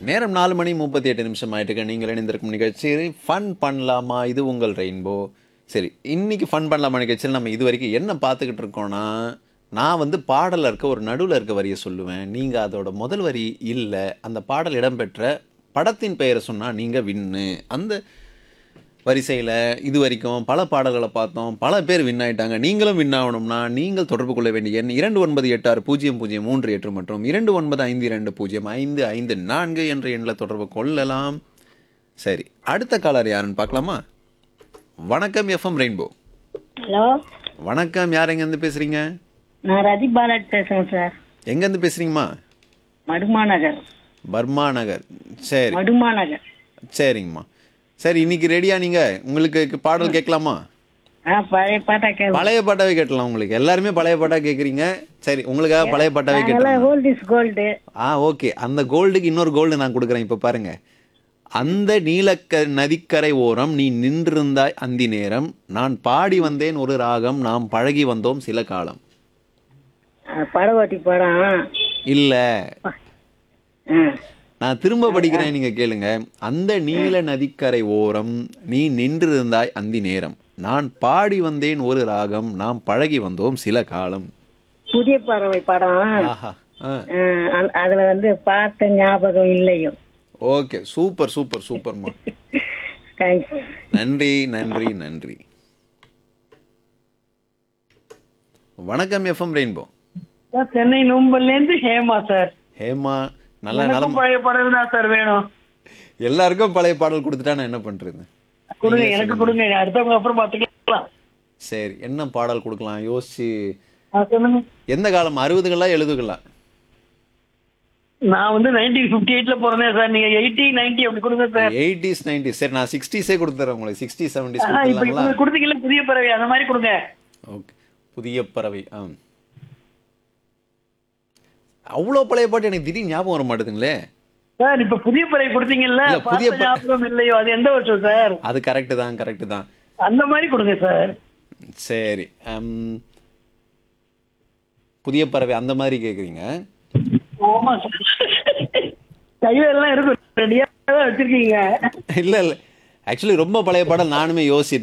நேரம் நாலு மணி முப்பத்தி எட்டு நிமிஷம் ஆயிட்டுக்க நீங்கள் இணைந்திருக்கும் நிகழ்ச்சி ஃபன் பண்ணலாமா இது உங்கள் ரெயின்போ சரி இன்னைக்கு ஃபன் பண்ணலாமா நிகழ்ச்சியில் நம்ம இது வரைக்கும் என்ன பார்த்துக்கிட்டு இருக்கோம்னா நான் வந்து பாடலில் இருக்க ஒரு நடுவில் இருக்க வரியை சொல்லுவேன் நீங்கள் அதோட முதல் வரி இல்லை அந்த பாடல் இடம்பெற்ற படத்தின் பெயரை சொன்னால் நீங்கள் வின்னு அந்த வரிசையில் இது வரைக்கும் பல பாடல்களை பார்த்தோம் பல பேர் வின் ஆயிட்டாங்க நீங்களும் வின் ஆகணும்னா நீங்கள் தொடர்பு கொள்ள வேண்டிய எண் இரண்டு ஒன்பது எட்டு ஆறு பூஜ்ஜியம் பூஜ்ஜியம் மூன்று எட்டு மற்றும் இரண்டு ஒன்பது ஐந்து இரண்டு பூஜ்ஜியம் ஐந்து ஐந்து நான்கு என்ற எண்ணில் தொடர்பு கொள்ளலாம் சரி அடுத்த காலர் யாருன்னு பார்க்கலாமா வணக்கம் எஃப்எம் ரெயின்போ ஹலோ வணக்கம் யார் எங்கேருந்து பேசுகிறீங்க நான் ரதி பாலாஜ் பேசுறேன் சார் எங்கேருந்து பேசுகிறீங்கம்மா மடுமா நகர் பர்மா நகர் சரி மடுமா நகர் சரிங்கம்மா சரி இன்னைக்கு ரெடியா நீங்கள் உங்களுக்கு பாடல் கேட்கலாமா ஆ பழைய பாட்டா கேள்வி பழைய பாட்டாவே கேட்டலாம் உங்களுக்கு எல்லாருமே பழைய பாட்டா கேக்குறீங்க சரி உங்களுக்காக பழைய பாட்டாவே கேட்டலாம் கோல்ட் இஸ் கோல்டு ஆ ஓகே அந்த கோல்டுக்கு இன்னொரு கோல்டு நான் கொடுக்குறேன் இப்போ பாருங்க அந்த நீலக்க நதிக்கரை ஓரம் நீ நின்றிருந்தாய் அந்தி நேரம் நான் பாடி வந்தேன் ஒரு ராகம் நாம் பழகி வந்தோம் சில காலம் படவாட்டி படம் இல்ல ஆ நான் திரும்ப படிக்கிறேன் நீங்க கேளுங்க அந்த நீல நதிக்கரை ஓரம் நீ நின்றிருந்தாய் அந்தி நேரம் நான் பாடி வந்தேன் ஒரு ராகம் நாம் பழகி வந்தோம் சில காலம் புதிய பறவை படம் ஆஹா ஆ ஆ, அந்த- அதுல வந்து பார்த்த ஞாபகம் இல்லையோ ஓகே சூப்பர் சூப்பர் சூப்பர்மா தேங்க்ஸ் நன்றி நன்றி நன்றி வணக்கம் எஃப்எம் ரெயின்போ சார் சென்னை நும்பல்ல இருந்து ஹேமா சார் ஹேமா நல்ல எனக்கும் நலம் பழைய பாடல் தான் சார் வேணும் எல்லாருக்கும் பழைய பாடல் கொடுத்துட்டா நான் என்ன பண்றது கொடுங்க எனக்கு கொடுங்க அடுத்தவங்க அப்புறம் பாத்துக்கலாம் சரி என்ன பாடல் கொடுக்கலாம் யோசிச்சு ஆ, சொல்லுங்க எந்த காலம் அறுபதுகளா எழுதுகளா நான் வந்து நைன்டீன் பிப்டி எயிட்ல பிறந்தேன் சார் நீங்க எயிட்டி நைன்டி அப்படி கொடுங்க சார் எயிட்டிஸ் நைன்டிஸ் சரி நான் சிக்ஸ்டீஸே கொடுத்துறேன் உங்களுக்கு சிக்ஸ்டி செவன்டிஸ் ஆஹா, இப்ப கொடுத்துடலாங்களா இப்ப கொடுத்தீங்கல்ல புதிய பறவை அந்த மாதிரி கொடுங்க ஓகே புதிய பறவை ஆ அவ்வளோ பழைய பாட்டு எனக்கு திடீர்னு ஞாபகம் வர மாட்டேதுங்களே சார் இப்ப புதிய பறவை கொடுத்தீங்கல்ல இல்ல, புதிய பார்த்த ப- ஞாபகம் இல்லையோ அது எந்த வருஷம் சார் அது கரெக்டு தான் கரெக்டு தான் அந்த மாதிரி கொடுங்க சார் சரி ஹம், புதிய பறவை அந்த மாதிரி கேட்குறீங்க ஆமா சார் கையில எல்லாம் இருக்கும் ரெடியா தான் வச்சிருக்கீங்க இல்லை இல்லை ஆக்சுவலி ரொம்ப பழைய பாடல் நானுமே யோசிச்சிட்டு